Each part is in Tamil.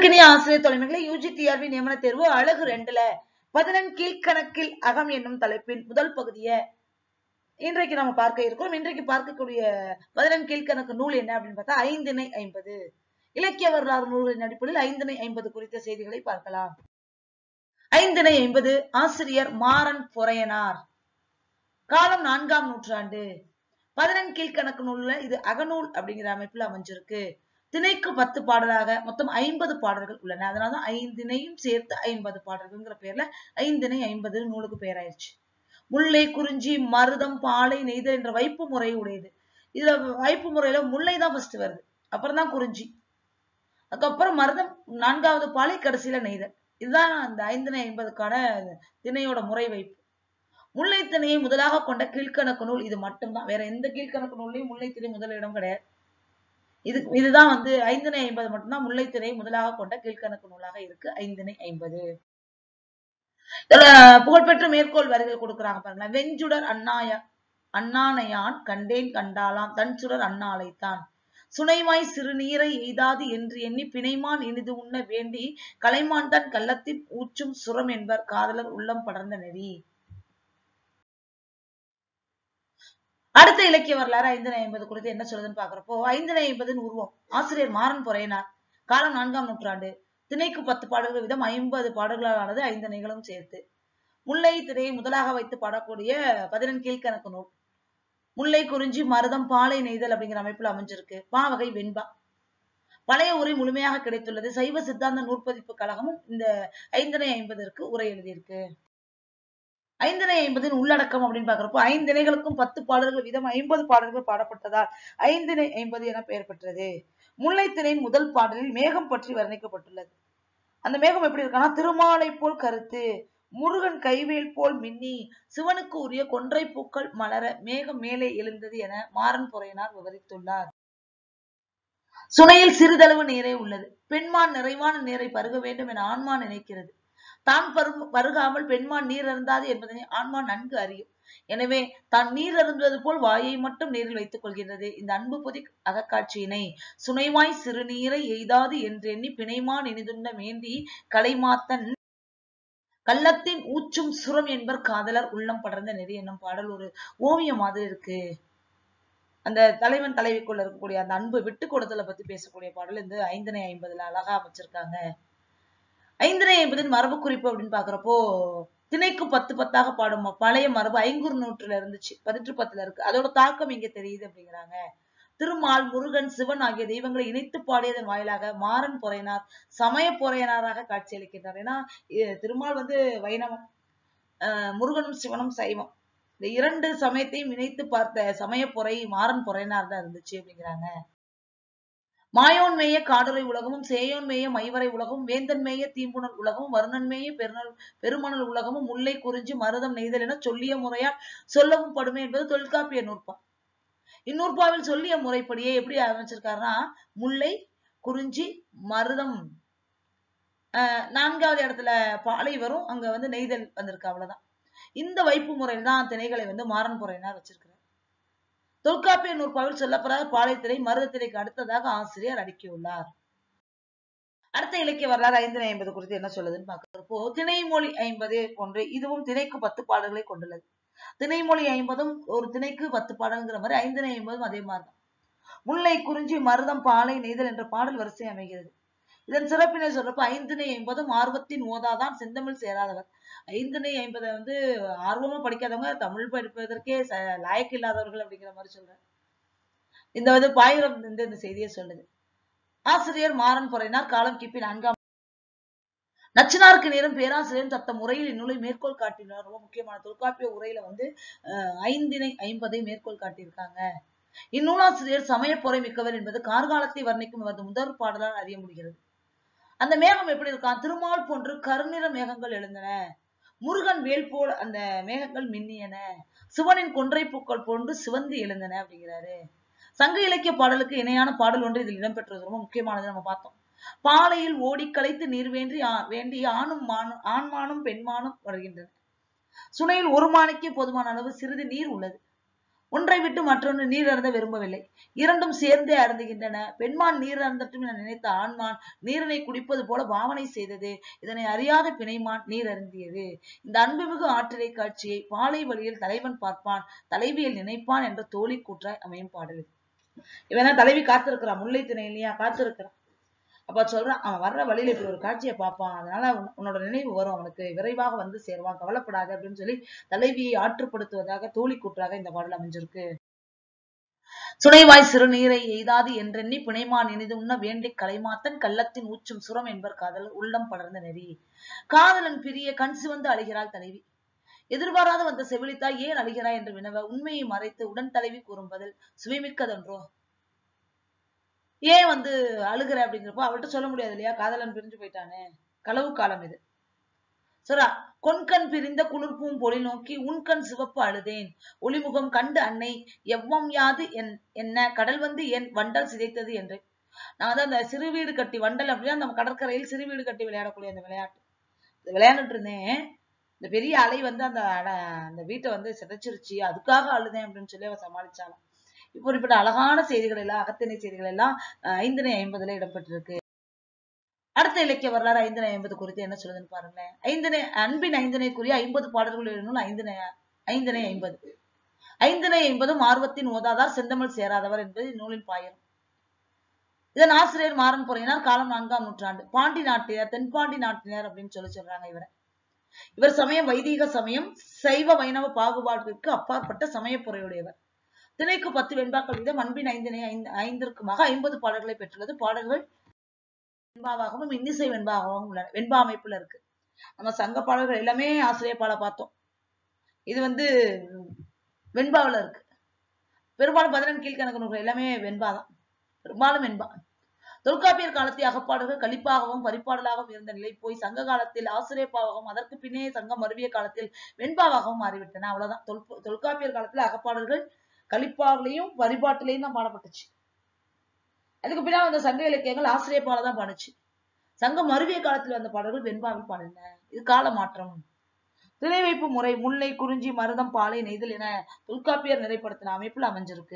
அன்புக்கினிய ஆசிரியர் தலைமைகளை யூஜிடிஆர்பி நியமன தேர்வு அழகு ரெண்டுல பதினெண் கீழ்கணக்கில் அகம் என்னும் தலைப்பின் முதல் பகுதியை இன்றைக்கு நம்ம பார்க்க இருக்கிறோம் இன்றைக்கு பார்க்கக்கூடிய பதினெண் கீழ்கணக்கு நூல் என்ன அப்படின்னு பார்த்தா ஐந்திணை ஐம்பது இலக்கிய வரலாறு நூல்களின் அடிப்படையில் ஐந்திணை ஐம்பது குறித்த செய்திகளை பார்க்கலாம் ஐந்திணை ஐம்பது ஆசிரியர் மாறன் பொறையனார் காலம் நான்காம் நூற்றாண்டு பதினெண் கீழ்கணக்கு நூல்ல இது அகநூல் அப்படிங்கிற அமைப்புல அமைஞ்சிருக்கு திணைக்கு பத்து பாடலாக மொத்தம் ஐம்பது பாடல்கள் உள்ளன அதனாலதான் ஐந்தினையும் சேர்த்து ஐம்பது பாடல்கள்ங்கிற பேர்ல ஐந்திணை ஐம்பது நூலுக்கு பேராயிருச்சு முல்லை குறிஞ்சி மருதம் பாலை நெய்தல் என்ற வைப்பு முறை உடையது இதுல வைப்பு முறையில முல்லை தான் ஃபர்ஸ்ட் வருது அப்புறம் தான் குறிஞ்சி அதுக்கப்புறம் மருதம் நான்காவது பாலை கடைசியில நெய்தல் இதுதான் அந்த ஐந்திணை ஐம்பதுக்கான திணையோட முறை வைப்பு முல்லை திணையை முதலாக கொண்ட கீழ்கணக்கு நூல் இது மட்டும்தான் வேற எந்த கீழ்கணக்கு நூல்லையும் முல்லை திணை முதலிடம் கிடையாது இது இதுதான் வந்து ஐந்திணை ஐம்பது மட்டும்தான் முல்லை திணை முதலாக கொண்ட கீழ்கணக்கு நூலாக இருக்கு ஐந்திணை ஐம்பது இதுல புகழ்பெற்ற மேற்கோள் வரிகள் கொடுக்குறாங்க பாருங்களேன் வெஞ்சுடர் அண்ணாய அண்ணானையான் கண்டேன் கண்டாலாம் தன் சுடர் அண்ணாலைத்தான் சுனைவாய் சிறுநீரை எய்தாது என்று எண்ணி பிணைமான் இனிது உண்ண வேண்டி கலைமான் தன் கள்ளத்தின் ஊச்சும் சுரம் என்பர் காதலர் உள்ளம் படர்ந்த நெறி அடுத்த இலக்கிய வரலாறு ஐந்தினை ஐம்பது குறித்து என்ன சொல்லுதுன்னு பாக்குறப்போ ஐந்தினை ஐம்பதுன்னு உருவம் ஆசிரியர் மாறன் பொறையனார் காலம் நான்காம் நூற்றாண்டு திணைக்கு பத்து பாடல்கள் விதம் ஐம்பது பாடல்களானது ஐந்தனைகளும் சேர்த்து முல்லை திரையை முதலாக வைத்து பாடக்கூடிய பதினெண் கீழ்கணக்கு நூல் முல்லை குறிஞ்சி மருதம் பாலை நெய்தல் அப்படிங்கிற அமைப்புல அமைஞ்சிருக்கு பாவகை வெண்பா பழைய உரை முழுமையாக கிடைத்துள்ளது சைவ சித்தாந்த நூற்பதிப்பு கழகமும் இந்த ஐந்தனை ஐம்பதற்கு உரை எழுதியிருக்கு ஐந்திணை ஐம்பதின் உள்ளடக்கம் அப்படின்னு பாக்குறப்போ ஐந்திணைகளுக்கும் பத்து பாடல்கள் வீதம் ஐம்பது பாடல்கள் பாடப்பட்டதால் ஐந்திணை ஐம்பது என பெயர் பெற்றது முல்லைத்திணையின் முதல் பாடலில் மேகம் பற்றி வர்ணிக்கப்பட்டுள்ளது அந்த மேகம் எப்படி இருக்கான்னா திருமாலை போல் கருத்து முருகன் கைவேல் போல் மின்னி சிவனுக்கு உரிய கொன்றை பூக்கள் மலர மேகம் மேலே எழுந்தது என மாறன் பொறையனார் விவரித்துள்ளார் சுனையில் சிறிதளவு நீரே உள்ளது பெண்மான் நிறைவான நீரை பருக வேண்டும் என ஆன்மா நினைக்கிறது தான் பரு பருகாமல் பெண்மான் நீர் அருந்தாது என்பதனை ஆன்மா நன்கு அறியும் எனவே தான் நீர் அருந்துவது போல் வாயை மட்டும் நீரில் வைத்துக் கொள்கின்றது இந்த அன்பு பொதி அகக்காட்சியினை சுனைவாய் சிறுநீரை எய்தாது என்றெண்ணி பிணைமான் இனிதுண்ண வேண்டி கலைமாத்தன் கள்ளத்தின் ஊச்சும் சுரம் என்பர் காதலர் உள்ளம் படர்ந்த நெறி என்னும் பாடல் ஒரு ஓவியம் மாதிரி இருக்கு அந்த தலைவன் தலைவிக்குள்ள இருக்கக்கூடிய அந்த அன்பு விட்டு கொடுத்தலை பத்தி பேசக்கூடிய பாடல் இந்த ஐந்தனை ஐம்பதுல அழகா அமைச்சிருக்காங்க ஐந்தினை ஐம்பதின் மரபு குறிப்பு அப்படின்னு பாக்குறப்போ திணைக்கு பத்து பத்தாக பாடும் பழைய மரபு ஐங்குறு நூற்றுல இருந்துச்சு பதிற்று பத்துல இருக்கு அதோட தாக்கம் இங்க தெரியுது அப்படிங்கிறாங்க திருமால் முருகன் சிவன் ஆகிய தெய்வங்களை இணைத்து பாடியதன் வாயிலாக மாறன் பொறையனார் சமய பொறையனாராக காட்சியளிக்கின்றார் ஏன்னா திருமால் வந்து வைணவம் அஹ் முருகனும் சிவனும் சைவம் இந்த இரண்டு சமயத்தையும் இணைத்து பார்த்த சமய பொறை மாறன் பொறையனார் தான் இருந்துச்சு அப்படிங்கிறாங்க மாயோன் மேய காடுரை உலகமும் சேயோன் மேய மைவரை உலகமும் வேந்தன் மேய தீம்புணல் உலகமும் வருணன் மேய பெருநல் பெருமணல் உலகமும் முல்லை குறிஞ்சி மருதம் நெய்தல் என சொல்லிய முறையால் சொல்லவும் படுமே என்பது தொல்காப்பிய நூற்பா இந்நூற்பாவில் சொல்லிய முறைப்படியே எப்படி அமைச்சிருக்காருன்னா முல்லை குறிஞ்சி மருதம் ஆஹ் நான்காவது இடத்துல பாலை வரும் அங்க வந்து நெய்தல் வந்திருக்கு அவ்வளவுதான் இந்த வைப்பு முறையில் தான் திணைகளை வந்து மாறன் முறையினார் வச்சிருக்கிறார் தொல்காப்பிய நூற்பாவில் சொல்லப்படாத பாலைத்திரை மருதத்திரைக்கு அடுத்ததாக ஆசிரியர் அடுக்கியுள்ளார் அடுத்த இலக்கிய வரலாறு ஐந்து ஐம்பது குறித்து என்ன சொல்லுதுன்னு பாக்குறப்போ திணைமொழி ஐம்பது போன்று இதுவும் திணைக்கு பத்து பாடல்களை கொண்டுள்ளது திணைமொழி ஐம்பதும் ஒரு திணைக்கு பத்து பாடல்ங்கிற மாதிரி ஐந்திணை ஐம்பதும் அதே மாதிரிதான் முல்லை குறிஞ்சி மருதம் பாலை நெய்தல் என்ற பாடல் வரிசை அமைகிறது இதன் சிறப்பினை சொல்றப்ப ஐந்திணை ஐம்பதும் ஆர்வத்தின் ஓதாதான் செந்தமிழ் சேராதவர் ஐந்திணை ஐம்பதை வந்து ஆர்வமா படிக்காதவங்க தமிழ் படிப்பதற்கே லாயக்கு இல்லாதவர்கள் அப்படிங்கிற மாதிரி சொல்றேன் இந்த வந்து பாயிரம் இந்த இந்த செய்தியை சொல்லுது ஆசிரியர் மாறன் பொறையினார் காலம் கிபி நான்காம் நச்சினாருக்கு நேரம் பேராசிரியர் தத்த முறையில் இந்நூலை மேற்கோள் காட்டினார் ரொம்ப முக்கியமான தொல்காப்பிய உரையில வந்து அஹ் ஐந்தினை ஐம்பதை மேற்கோள் காட்டியிருக்காங்க இந்நூலாசிரியர் சமய பொறை மிக்கவர் என்பது கார்காலத்தை வர்ணிக்கும் இவரது முதல் பாடலால் அறிய முடிகிறது அந்த மேகம் எப்படி இருக்கான் திருமால் போன்று கருநிற மேகங்கள் எழுந்தன முருகன் வேல் போல் அந்த மேகங்கள் மின்னியன சிவனின் கொன்றை பூக்கள் போன்று சிவந்து எழுந்தன அப்படிங்கிறாரு சங்க இலக்கிய பாடலுக்கு இணையான பாடல் ஒன்று இதில் இடம்பெற்றது ரொம்ப முக்கியமானது நம்ம பார்த்தோம் பாலையில் ஓடி களைத்து நீர் வேண்டி வேண்டி ஆணும் மானும் ஆண்மானும் பெண்மானும் வருகின்றன சுனையில் ஒரு மானுக்கே போதுமான அளவு சிறிது நீர் உள்ளது ஒன்றை விட்டு மற்றொன்று நீர் அருந்த விரும்பவில்லை இரண்டும் சேர்ந்தே அருந்துகின்றன பெண்மான் நீர் அருந்தட்டும் என நினைத்த ஆண்மான் நீரினை குடிப்பது போல பாவனை செய்தது இதனை அறியாத பிணைமான் நீர் அருந்தியது இந்த அன்புமிகு ஆற்றிலை காட்சியை பாலை வழியில் தலைவன் பார்ப்பான் தலைவியில் நினைப்பான் என்ற தோழி கூற்றாய் அமையும் பாடல் இவன் தலைவி காத்திருக்கிறான் முல்லை திணை இல்லையா காத்திருக்கிறான் அப்ப சொல்றான் அவன் வர்ற வழியில இப்படி ஒரு காட்சியை பார்ப்பான் அதனால உன்- உன்னோட நினைவு வரும் அவனுக்கு விரைவாக வந்து சேருவான் கவலைப்படாத அப்படின்னு சொல்லி தலைவியை ஆற்றுப்படுத்துவதாக தோழி கூற்றாக இந்த பாடல் அமைஞ்சிருக்கு சுனைவாய் சிறுநீரை எய்தாது என்றெண்ணி பிணைமான் இனிது உண்ண வேண்டிக் கலைமாத்தன் கள்ளத்தின் ஊச்சும் சுரம் என்பர் காதல் உள்ளம் படர்ந்த நெறி காதலன் பிரிய கண் சிவந்து அழுகிறாள் தலைவி எதிர்பாராத வந்த செவிலித்தாய் ஏன் அழுகிறாய் என்று வினவ உண்மையை மறைத்து உடன் தலைவி கூறும் பதில் சுவைமிக்கதென்றோ ஏன் வந்து அழுகிற அப்படிங்கிறப்போ அவள்கிட்ட சொல்ல முடியாது இல்லையா காதலன் பிரிஞ்சு போயிட்டானே களவு காலம் இது சொல்றா கொன்கண் பிரிந்த குளிர்பூம் பொலி நோக்கி உன்கண் சிவப்பு அழுதேன் ஒளிமுகம் கண்டு அன்னை எவ்வம் யாது என் என்ன கடல் வந்து என் வண்டல் சிதைத்தது என்று நான் வந்து அந்த சிறு வீடு கட்டி வண்டல் அப்படின்னா நம்ம கடற்கரையில் சிறு வீடு கட்டி விளையாடக்கூடிய அந்த விளையாட்டு இது விளையாண்டுட்டு இருந்தேன் இந்த பெரிய அலை வந்து அந்த அட- அந்த வீட்டை வந்து சிதைச்சிருச்சு அதுக்காக அழுதேன் அப்படின்னு சொல்லி அவ சமாளிச்சாலும் இப்படிப்பட்ட அழகான செய்திகள் எல்லாம் அகத்திணை செய்திகள் எல்லாம் அஹ், ஐந்திணை ஐம்பதுல இடம்பெற்றிருக்கு அடுத்த இலக்கிய வரலாறு ஐந்திணை ஐம்பது குறித்து என்ன சொல்லுதுன்னு பாருங்களேன் ஐந்திணை அன்பின் ஐந்திணைக்குரிய ஐம்பது பாடல்கள் எழுநூல் ஐந்திணை ஐந்திணை ஐம்பது ஐந்திணை ஐம்பதும் ஆர்வத்தின் ஓதாதார் செந்தமிழ் சேராதவர் என்பது இந்நூலின் பாயிரம் இதன் ஆசிரியர் மாறன் பொறையினார் காலம் நான்காம் நூற்றாண்டு பாண்டி நாட்டினர் தென்பாண்டி நாட்டினர் அப்படின்னு சொல்லி சொல்றாங்க இவரை இவர் சமயம் வைதீக சமயம் சைவ வைணவ பாகுபாட்டிற்கு அப்பாற்பட்ட சமயப்புறையுடையவர் திணைக்கு பத்து வெண்பாக்கள் வீதம் அன்பின் ஐந்தினை ஐந்து ஐந்திற்குமாக ஐம்பது பாடல்களை பெற்றுள்ளது பாடல்கள் வெண்பாவாகவும் இன்னிசை வெண்பாகவும் உள்ளன வெண்பா அமைப்புல இருக்கு நம்ம சங்க பாடல்கள் எல்லாமே ஆசிரியர் பாட பார்த்தோம் இது வந்து வெண்பாவுல இருக்கு பெரும்பாலும் பதினெண் கீழ்கணக்கு நூல்கள் எல்லாமே வெண்பா தான் பெரும்பாலும் வெண்பா தொல்காப்பியர் காலத்தில் அகப்பாடல்கள் கலிப்பாகவும் பரிப்பாடலாகவும் இருந்த நிலை போய் சங்க காலத்தில் ஆசிரியப்பாகவும் அதற்கு பின்னே சங்கம் மருவிய காலத்தில் வெண்பாவாகவும் மாறிவிட்டன அவ்வளவுதான் தொல் தொல்காப்பியர் காலத்துல அகப்பாடல்கள் கலிப்பாவிலையும் பரிபாட்டிலையும் தான் பாடப்பட்டுச்சு அதுக்கு பின்னால் வந்த சங்க இலக்கியங்கள் ஆசிரியப்பால தான் பாடுச்சு சங்கம் மருவிய காலத்தில் வந்த பாடல்கள் வெண்பாவில் பாடின இது கால மாற்றம் திரை வைப்பு முறை முல்லை குறிஞ்சி மருதம் பாலை நெய்தல் என தொல்காப்பியர் நிறைப்படுத்தின அமைப்பில் அமைஞ்சிருக்கு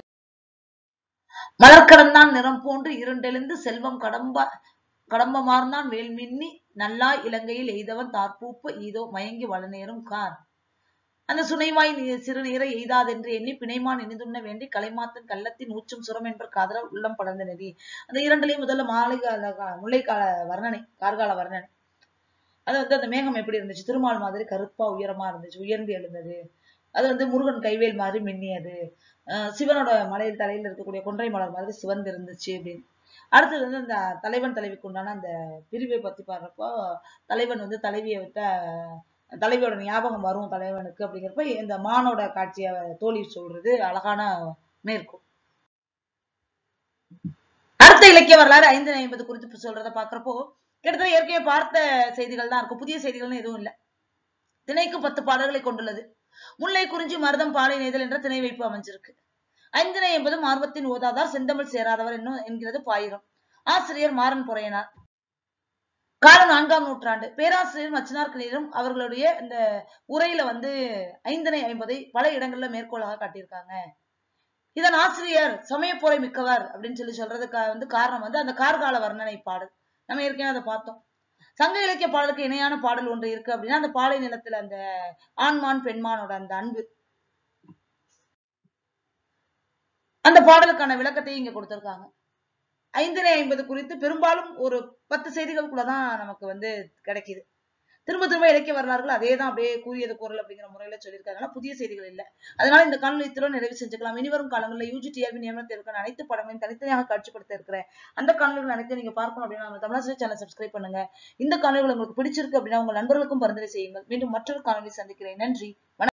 மலர்கடந்தான் நிறம் போன்று இருண்டெழுந்து செல்வம் கடம்ப கடம்பமார்ந்தான் வேல் மின்னி நல்லா இலங்கையில் எய்தவன் தார்பூப்ப ஈதோ மயங்கி வளநேரும் கார் அந்த சுனைவாய் நீ- சிறுநீரை எய்தாதென்று எண்ணி பிணைமான் இனிதுண்ண வேண்டி கலைமாத்தன் கள்ளத்தின் ஊச்சும் சுரம் என்ற காதலால் உள்ளம் படர்ந்த நெறி அந்த இரண்டுலையும் முதல்ல மாலை கால கா- முல்லைக்கால வர்ணனை கார்கால வர்ணனை அது வந்து அந்த மேகம் எப்படி இருந்துச்சு திருமால் மாதிரி கருப்பா உயரமா இருந்துச்சு உயர்ந்து எழுந்தது அது வந்து முருகன் கைவேல் மாதிரி மின்னியது அஹ் சிவனோட மலையில் தலையில் இருக்கக்கூடிய கொன்றை மலர் மாதிரி சிவந்து இருந்துச்சு அப்படின்னு அடுத்தது வந்து அந்த தலைவன் தலைவிக்கு உண்டான அந்த பிரிவை பத்தி பாடுறப்போ தலைவன் வந்து தலைவியை விட்ட தலைவியோட ஞாபகம் வரும் தலைவனுக்கு அப்படிங்கிறப்ப இந்த மானோட காட்சியை தோழி சொல்றது அழகான மேற்கோள் அடுத்த இலக்கிய வரலாறு ஐந்து ஐம்பது குறித்து சொல்றத பாக்குறப்போ கிட்டத்தட்ட ஏற்கனவே பார்த்த செய்திகள் தான் இருக்கும் புதிய செய்திகள்னு எதுவும் இல்லை திணைக்கு பத்து பாடல்களை கொண்டுள்ளது முல்லை குறிஞ்சி மருதம் பாலை நெய்தல் என்ற திணை வைப்பு அமைஞ்சிருக்கு ஐந்திணை என்பதும் ஆர்வத்தின் ஓதாதார் செந்தமிழ் சேராதவர் என்னும் என்கிறது பாயிரம் ஆசிரியர் மாறன் பொறையனார் காலம் நான்காம் நூற்றாண்டு பேராசிரியர் மச்சினார்கனிடம் அவர்களுடைய இந்த உரையில வந்து ஐந்திணை ஐம்பதை பல இடங்கள்ல மேற்கோளாக காட்டியிருக்காங்க இதன் ஆசிரியர் சமயப்போரை மிக்கவர் அப்படின்னு சொல்லி சொல்றதுக்கு வந்து காரணம் வந்து அந்த கார்கால வர்ணனை பாடல் நம்ம ஏற்கனவே அதை பார்த்தோம் சங்க இலக்கிய பாடலுக்கு இணையான பாடல் ஒன்று இருக்கு அப்படின்னா அந்த பாலை நிலத்துல அந்த ஆண்மான் பெண்மானோட அந்த அன்பு அந்த பாடலுக்கான விளக்கத்தையும் இங்க கொடுத்திருக்காங்க ஐந்தினை ஐம்பது குறித்து பெரும்பாலும் ஒரு பத்து செய்திகளுக்குள்ளதான் நமக்கு வந்து கிடைக்குது திரும்ப திரும்ப இலக்கிய வரலாறுகள் அதே தான் அப்படியே கூறியது குரல் அப்படிங்கிற முறையில சொல்லியிருக்காங்க புதிய செய்திகள் இல்லை அதனால இந்த காணொலி இத்துடன் நிறைவு செஞ்சுக்கலாம் இனிவரும் காலங்களில் யூஜி டிஆர்பி நியமனத்தில் இருக்கிற அனைத்து படங்களையும் தனித்தனியாக காட்சிப்படுத்த இருக்கிறேன் அந்த காணொலிகள் அனைத்தையும் நீங்க பார்க்கணும் அப்படின்னா நம்ம தமிழாசிரியர் சேனல் சப்ஸ்கிரைப் பண்ணுங்க இந்த காணொலிகள் உங்களுக்கு பிடிச்சிருக்கு அப்படின்னா உங்க நண்பர்களுக்கும் பரிந்துரை செய்யுங்கள் மீண்டும் மற்றொரு காணொலி சந்திக்கிறேன் நன்றி வணக்கம்